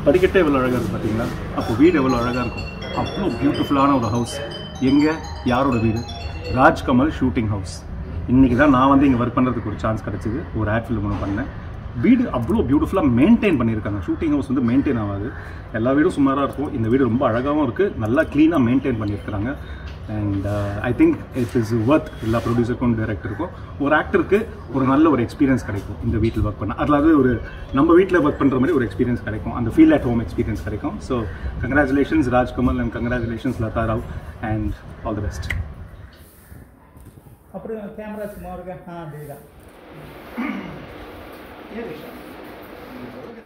படிக்கட்டே எவ்வளோ அழகாக இருக்குது பார்த்தீங்களா அப்போ வீடு எவ்வளோ அழகாக இருக்கும் அவ்வளோ பியூட்டிஃபுல்லான ஒரு ஹவுஸ் எங்கே யாரோட வீடு ராஜ்கமல் ஷூட்டிங் ஹவுஸ் இன்றைக்கி தான் நான் வந்து இங்கே ஒர்க் பண்ணுறதுக்கு ஒரு சான்ஸ் கிடச்சிது ஒரு ஆட் ஃபில்ம் ஒன்று பண்ணேன் வீடு அவ்வளோ பியூட்டிஃபுல்லாக மெயின்டைன் பண்ணியிருக்காங்க ஷூட்டிங் ஹவுஸ் வந்து மெயின்டைன் ஆகாது எல்லா வீடும் சுமாராக இருக்கும் இந்த வீடு ரொம்ப அழகாகவும் இருக்குது நல்லா க்ளீனாக மெயின்டைன் பண்ணியிருக்கிறாங்க and I think it is worth எல்லா ப்ரொடியூசருக்கும் டைரக்டருக்கும் ஒரு ஆக்டருக்கு ஒரு நல்ல ஒரு எக்ஸ்பீரியன்ஸ் கிடைக்கும் இந்த வீட்டில் ஒர்க் பண்ண அதாவது ஒரு நம்ம வீட்டில் ஒர்க் பண்ணுற மாதிரி ஒரு எக்ஸ்பீரியன்ஸ் கிடைக்கும் அந்த ஃபீல் அட் ஹோம் எக்ஸ்பீரியன்ஸ் கிடைக்கும் so congratulations Rajkamal and congratulations Latha Rao and all the best அப்புறம் கேமரா சும்மா இருக்க ஆ அப்படிதான் ஏன் விஷயம்